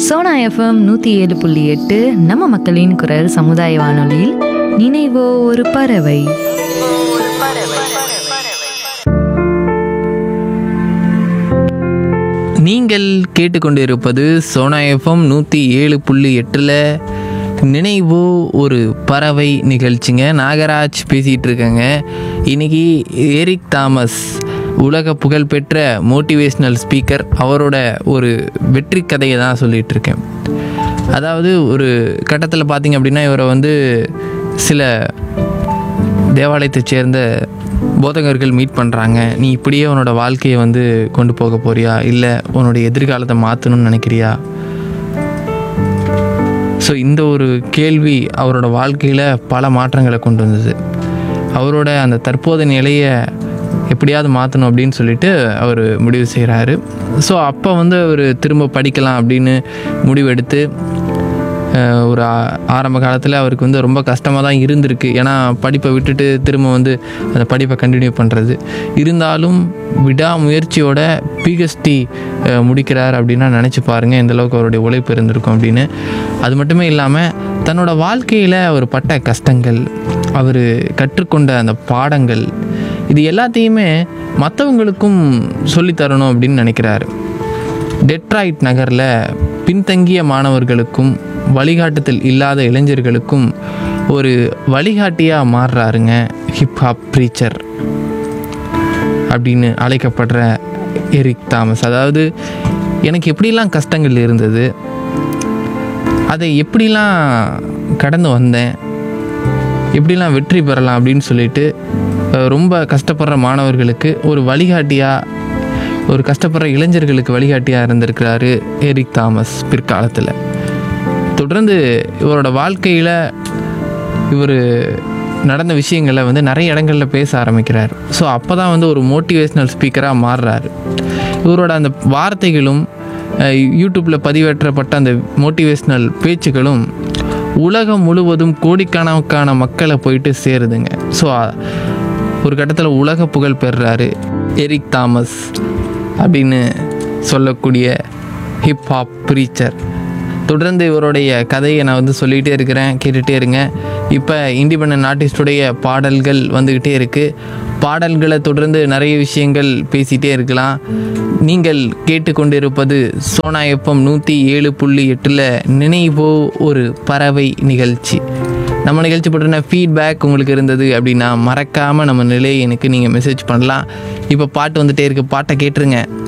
Sona FM நூற்றி ஏழு புள்ளி எட்டு நம்ம மக்களின் குரல் சமுதாய வானொலியில் நினைவோ ஒரு பறவை நீங்கள் கேட்டுக்கொண்டிருப்பது சோனா எஃப்எம் நூற்றி ஏழு புள்ளி எட்டில் நினைவு ஒரு பறவை நிகழ்ச்சிங்க நாகராஜ் பேசிகிட்டு இருக்கேங்க இன்னைக்கு எரிக் தாமஸ் உலக புகழ்பெற்ற மோட்டிவேஷ்னல் ஸ்பீக்கர் அவரோட ஒரு வெற்றி கதையை தான் சொல்லிகிட்டு இருக்கேன் அதாவது ஒரு கட்டத்தில் பார்த்தீங்க அப்படின்னா இவரை வந்து சில தேவாலயத்தைச் சேர்ந்த போதகர்கள் மீட் பண்ணுறாங்க நீ இப்படியே உன்னோட வாழ்க்கையை வந்து கொண்டு போக போறியா இல்லை உன்னுடைய எதிர்காலத்தை மாற்றணும்னு நினைக்கிறியா ஸோ இந்த ஒரு கேள்வி அவரோட வாழ்க்கையில் பல மாற்றங்களை கொண்டு வந்தது அவரோட அந்த தற்போதைய நிலையை எப்படியாவது மாற்றணும் அப்படின்னு சொல்லிட்டு அவர் முடிவு செய்கிறாரு ஸோ அப்போ வந்து அவர் திரும்ப படிக்கலாம் அப்படின்னு முடிவெடுத்து அஹ், ஒரு ஆ- ஆரம்ப காலத்தில் அவருக்கு வந்து ரொம்ப கஷ்டமாக தான் இருந்திருக்கு ஏன்னா படிப்பை விட்டுட்டு திரும்ப வந்து அந்த படிப்பை கண்டினியூ பண்ணுறது இருந்தாலும் விடாமுயற்சியோட பிஹெச்டி முடிக்கிறார் அப்படின்னா நினச்சி பாருங்கள் எந்த அளவுக்கு அவருடைய உழைப்பு இருந்திருக்கும் அப்படின்னு அது மட்டுமே இல்லாமல் தன்னோட வாழ்க்கையில் அவர் பட்ட கஷ்டங்கள் அவர் கற்றுக்கொண்ட அந்த பாடங்கள் இது எல்லாத்தையுமே மற்றவங்களுக்கும் சொல்லித்தரணும் அப்படின்னு நினைக்கிறாரு டெட்ராய்ட் நகரில் பின்தங்கிய மாணவர்களுக்கும் வழிகாட்டுதல் இல்லாத இளைஞர்களுக்கும் ஒரு வழிகாட்டியாக மாறுறாருங்க ஹிப்ஹாப் ப்ரீச்சர் அப்படின்னு அழைக்கப்படுற எரிக் தாமஸ் அதாவது எனக்கு எப்படிலாம் கஷ்டங்கள் இருந்தது அதை எப்படிலாம் கடந்து வந்தேன் எப்படிலாம் வெற்றி பெறலாம் அப்படின்னு சொல்லிட்டு அஹ், ரொம்ப கஷ்டப்படுற மாணவர்களுக்கு ஒரு வழிகாட்டியாக ஒரு கஷ்டப்படுற இளைஞர்களுக்கு வழிகாட்டியாக இருந்திருக்கிறாரு எரிக் தாமஸ் பிற்காலத்தில் தொடர்ந்து இவரோட வாழ்க்கையில் இவர் நடந்த விஷயங்களை வந்து நிறைய இடங்களில் பேச ஆரம்பிக்கிறார் ஸோ அப்போ தான் வந்து ஒரு மோட்டிவேஷ்னல் ஸ்பீக்கராக மாறுறாரு இவரோட அந்த வார்த்தைகளும் யூடியூப்பில் பதிவேற்றப்பட்ட அந்த மோட்டிவேஷ்னல் பேச்சுகளும் உலகம் முழுவதும் கோடிக்கணக்கான மக்களை போயிட்டு சேருதுங்க ஸோ ஒரு கட்டத்தில் உலக புகழ் பெறுறாரு எரிக் தாமஸ் அப்படின்னு சொல்லக்கூடிய ஹிப்ஹாப் ப்ரீச்சர் தொடர்ந்து இவருடைய கதையை நான் வந்து சொல்லிகிட்டே இருக்கிறேன் கேட்டுகிட்டே இருங்க இப்போ இண்டிபெண்ட் ஆர்டிஸ்டுடைய பாடல்கள் வந்துக்கிட்டே இருக்குது பாடல்களை தொடர்ந்து நிறைய விஷயங்கள் பேசிகிட்டே இருக்கலாம் நீங்கள் கேட்டுக்கொண்டிருப்பது சோனா எஃப்எம் நூற்றி ஏழு புள்ளி எட்டில் நினைவோ ஒரு பறவை நிகழ்ச்சி நம்ம நிகழ்ச்சி பற்றின ஃபீட்பேக் உங்களுக்கு இருந்தது அப்படின்னா மறக்காமல் நம்ம நிலையை எனக்கு நீங்கள் மெசேஜ் பண்ணலாம் இப்போ பாட்டு வந்துட்டே இருக்கு பாட்டை கேட்டுருங்க